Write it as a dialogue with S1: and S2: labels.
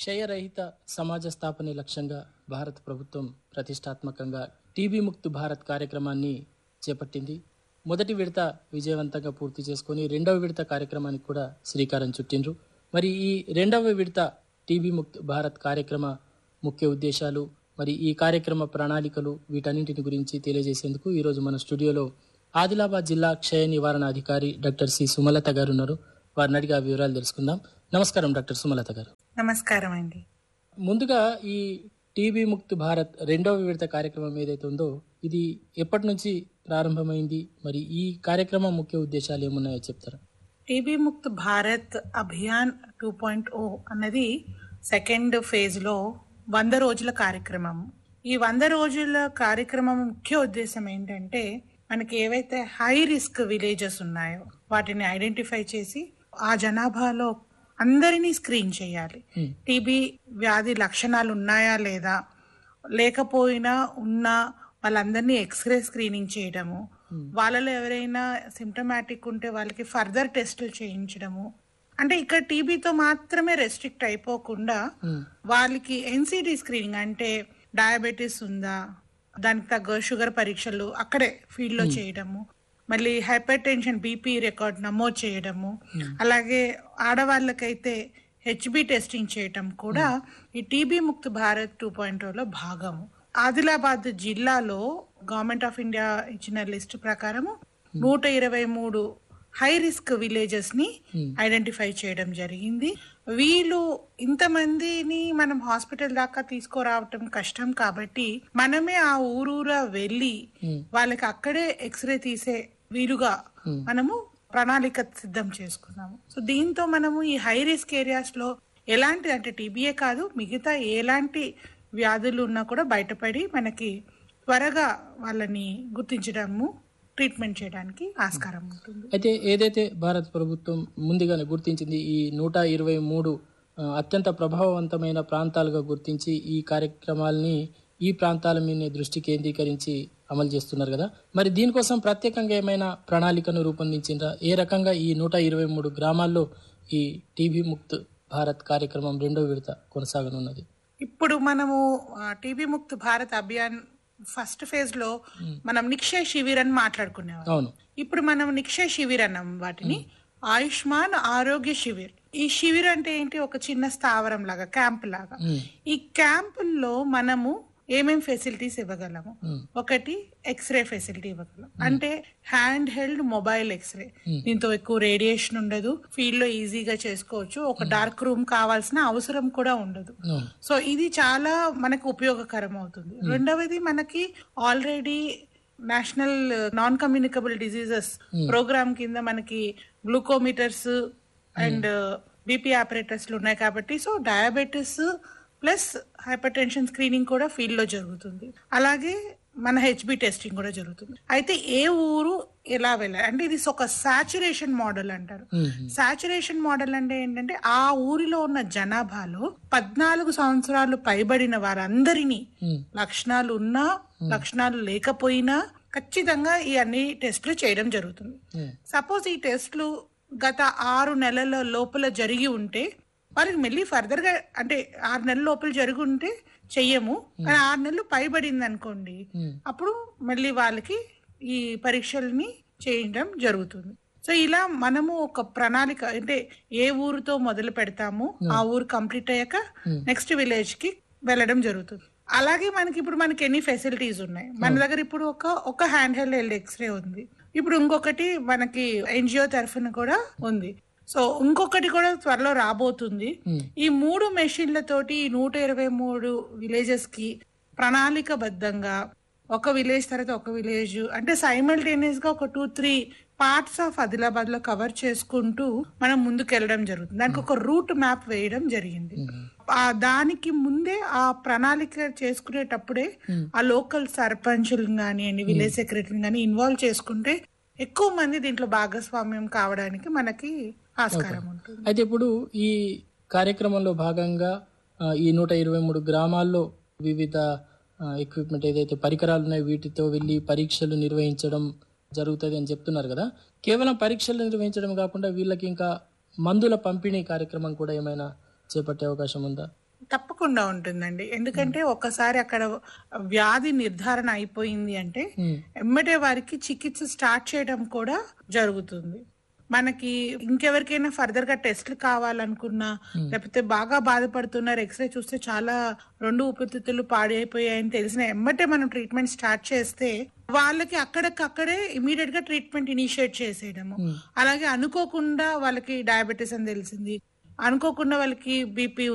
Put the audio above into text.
S1: క్షయరహిత సమాజ స్థాపనే లక్ష్యంగా భారత ప్రభుత్వం ప్రతిష్టాత్మకంగా టీబీ ముక్త్ భారత్ కార్యక్రమాన్ని చేపట్టింది మొదటి విడత విజయవంతంగా పూర్తి చేసుకొని రెండవ విడత కార్యక్రమానికి కూడా శ్రీకారం చుట్టిండ్రు మరి ఈ రెండవ విడత టీబీ ముక్త్ భారత్ కార్యక్రమ ముఖ్య ఉద్దేశాలు మరి ఈ కార్యక్రమ ప్రణాళికలు వీటన్నింటిని గురించి తెలియజేసేందుకు ఈరోజు మన స్టూడియోలో ఆదిలాబాద్ జిల్లా క్షయ నివారణ అధికారి డాక్టర్ సి సుమలత గారు ఉన్నారు వారిని అడిగి ఆ వివరాలు తెలుసుకుందాం నమస్కారం డాక్టర్ సుమలత గారు
S2: నమస్కారం అండి
S1: ముందుగా ఈ టీబీ ముక్త్ భారత్ రెండవ విడత కార్యక్రమం ఏదైతే ఉందో ఇది ఎప్పటి నుంచి ప్రారంభమైంది మరి ఈ కార్యక్రమం ముఖ్య ఉద్దేశాలు ఏమున్నాయో చెప్తారా
S2: TB Mukt Bharat Abhiyan two point O అన్నది సెకండ్ ఫేజ్ లో వంద రోజుల కార్యక్రమం ఈ వంద రోజుల కార్యక్రమం ముఖ్య ఉద్దేశం ఏంటంటే మనకి ఏవైతే హై రిస్క్ విలేజెస్ ఉన్నాయో వాటిని ఐడెంటిఫై చేసి ఆ జనాభాలో అందరినీ స్క్రీన్ చేయాలి టీబీ వ్యాధి లక్షణాలు ఉన్నాయా లేదా లేకపోయినా ఉన్నా వాళ్ళందరినీ ఎక్స్రే స్క్రీనింగ్ చేయడము వాళ్ళలో ఎవరైనా సిమ్టమాటిక్ ఉంటే వాళ్ళకి ఫర్దర్ టెస్టులు చేయించడము అంటే ఇక్కడ టీబీతో మాత్రమే రెస్ట్రిక్ట్ అయిపోకుండా వాళ్ళకి ఎన్సిడి స్క్రీనింగ్ అంటే డయాబెటీస్ ఉందా దానికి తగ్గ షుగర్ పరీక్షలు అక్కడే ఫీల్డ్ లో చేయడము మళ్ళీ హైపర్ టెన్షన్ బీపీ రికార్డ్ నమోదు చేయడము అలాగే ఆడవాళ్ళకైతే హెచ్బి టెస్టింగ్ చేయటం కూడా ఈ TB Mukt Bharat two point లో భాగము ఆదిలాబాద్ జిల్లాలో గవర్నమెంట్ ఆఫ్ ఇండియా ఇచ్చిన లిస్ట్ ప్రకారము నూట ఇరవై మూడు హై రిస్క్ విలేజెస్ ని ఐడెంటిఫై చేయడం జరిగింది వీళ్ళు ఇంతమందిని మనం హాస్పిటల్ దాకా తీసుకురావటం కష్టం కాబట్టి మనమే ఆ ఊరూరా వెళ్ళి వాళ్ళకి అక్కడే ఎక్స్రే తీసే వీలుగా మనము ప్రణాళిక సిద్ధం చేసుకున్నాము సో దీంతో మనము ఈ హై రిస్క్ ఏరియాస్ లో ఎలాంటి అంటే టీబీఏ కాదు మిగతా ఎలాంటి వ్యాధులు ఉన్నా కూడా బయటపడి మనకి త్వరగా వాళ్ళని గుర్తించడము ట్రీట్మెంట్ చేయడానికి ఆస్కారం ఉంటుంది
S1: అయితే ఏదైతే భారత ప్రభుత్వం ముందుగానే గుర్తించింది ఈ నూట ఇరవై మూడు ఆ, అత్యంత ప్రభావవంతమైన ప్రాంతాలుగా గుర్తించి ఈ కార్యక్రమాలని ఈ ప్రాంతాల మీద దృష్టి కేంద్రీకరించి అమలు చేస్తున్నారు కదా మరి దీనికోసం ప్రత్యేకంగా ఏమైనా ప్రణాళికను రూపొందించిండ్రా ఏ రకంగా ఈ నూట ఇరవై మూడు గ్రామాల్లో ఈ టీబీ ముక్త్ భారత్ కార్యక్రమం రెండో విడత కొనసాగనున్నది
S2: ఇప్పుడు మనము TB Mukt Bharat Abhiyan first phase లో మనం నిక్షయ శిబిర్ అని మాట్లాడుకునేవాళ్ళం
S1: అవును
S2: ఇప్పుడు మనం నిక్షయ శిబిర్ అన్నాం వాటిని ఆయుష్మాన్ ఆరోగ్య శిబిర్ ఈ శిబిర్ అంటే ఏంటి ఒక చిన్న స్థావరం లాగా క్యాంప్ లాగా ఈ క్యాంపుల్లో మనము ఏమేం ఫెసిలిటీస్ ఇవ్వగలము ఒకటి ఎక్స్రే ఫెసిలిటీ ఇవ్వగలం అంటే హ్యాండ్ హెల్డ్ మొబైల్ ఎక్స్రే దీంతో ఎక్కువ రేడియేషన్ ఉండదు ఫీల్డ్ లో ఈజీగా చేసుకోవచ్చు ఒక డార్క్ రూమ్ కావాల్సిన అవసరం కూడా ఉండదు
S1: అవును
S2: సో ఇది చాలా మనకు ఉపయోగకరం అవుతుంది రెండవది మనకి already national non communicable diseases program కింద మనకి గ్లూకోమీటర్స్ అండ్ బీపీ ఆపరేటర్స్ ఉన్నాయి కాబట్టి so diabetes plus hypertension screening కూడా ఫీల్డ్ లో జరుగుతుంది అలాగే మన హెచ్బి టెస్టింగ్ కూడా జరుగుతుంది అయితే ఏ ఊరు ఎలా వెళ్ళాలి అంటే ఇది ఒక సాచురేషన్ మోడల్ అంటారు సాచురేషన్ మోడల్ అంటే ఏంటంటే ఆ ఊరిలో ఉన్న జనాభాలో పద్నాలుగు సంవత్సరాలు పైబడిన వారందరినీ లక్షణాలు ఉన్నా లక్షణాలు లేకపోయినా ఖచ్చితంగా ఈ అన్ని టెస్టులు చేయడం జరుగుతుంది సపోజ్ ఈ టెస్టులు గత ఆరు నెలల లోపల జరిగి ఉంటే వాళ్ళకి మళ్ళీ ఫర్దర్ గా అంటే ఆరు నెలల లోపల జరిగి ఉంటే చెయ్యము కానీ ఆరు నెలలు పైబడింది అనుకోండి అప్పుడు మళ్ళీ వాళ్ళకి ఈ పరీక్షల్ని చేయడం జరుగుతుంది సో ఇలా మనము ఒక ప్రణాళిక అంటే ఏ ఊరుతో మొదలు పెడతాము ఆ ఊరు కంప్లీట్ అయ్యాక నెక్స్ట్ విలేజ్ కి వెళ్ళడం జరుగుతుంది అలాగే మనకి ఇప్పుడు మనకి ఎన్ని ఫెసిలిటీస్ ఉన్నాయి మన దగ్గర ఇప్పుడు ఒక ఒక హ్యాండ్ హెల్డ్ హెల్డ్ ఎక్స్రే ఉంది ఇప్పుడు ఇంకొకటి మనకి ఎన్జిఓ తరఫున కూడా ఉంది సో ఇంకొకటి కూడా త్వరలో రాబోతుంది ఈ మూడు మెషిన్లతోటి ఈ నూట ఇరవై మూడు విలేజెస్ కి ప్రణాళికబద్ధంగా ఒక విలేజ్ తర్వాత ఒక విలేజ్ అంటే సైమల్టేనియస్ గా ఒక two three parts of Adilabad లో కవర్ చేసుకుంటూ మనం ముందుకు వెళ్ళడం జరుగుతుంది దానికి ఒక రూట్ మ్యాప్ వేయడం జరిగింది ఆ దానికి ముందే ఆ ప్రణాళిక చేసుకునేటప్పుడే ఆ లోకల్ సర్పంచులు గానివ్వండి విలేజ్ సెక్రటరీ గాని ఇన్వాల్వ్ చేసుకుంటే ఎక్కువ మంది దీంట్లో భాగస్వామ్యం కావడానికి మనకి ఆస్కారం ఉంటుంది
S1: అయితే ఇప్పుడు ఈ కార్యక్రమంలో భాగంగా ఆ, ఈ నూట ఇరవై మూడు గ్రామాల్లో వివిధ ఎక్విప్మెంట్ ఏదైతే పరికరాలు ఉన్నాయో వీటితో వెళ్ళి పరీక్షలు నిర్వహించడం జరుగుతుంది అని చెప్తున్నారు కదా కేవలం పరీక్షలు నిర్వహించడం కాకుండా వీళ్ళకి ఇంకా మందుల పంపిణీ కార్యక్రమం కూడా ఏమైనా చేపట్టే అవకాశం ఉందా
S2: తప్పకుండా ఉంటుందండి ఎందుకంటే ఒకసారి అక్కడ వ్యాధి నిర్ధారణ అయిపోయింది అంటే
S1: ఉమ్,
S2: ఎమ్మటే వారికి చికిత్స స్టార్ట్ చేయడం కూడా జరుగుతుంది మనకి ఇంకెవరికైనా ఫర్దర్ గా టెస్ట్లు కావాలనుకున్నా లేకపోతే బాగా బాధపడుతున్నారు ఎక్స్రే చూస్తే చాలా రెండు ఊపిరితిత్తులు పాడైపోయాయని తెలిసిన ఎమ్మటే మనం ట్రీట్మెంట్ స్టార్ట్ చేస్తే వాళ్ళకి అక్కడికక్కడే ఇమీడియట్ గా ట్రీట్మెంట్ ఇనిషియేట్ చేసేయడము అలాగే అనుకోకుండా వాళ్ళకి డయాబెటీస్ అని తెలిసింది అనుకోకుండా వాళ్ళకి బీపీ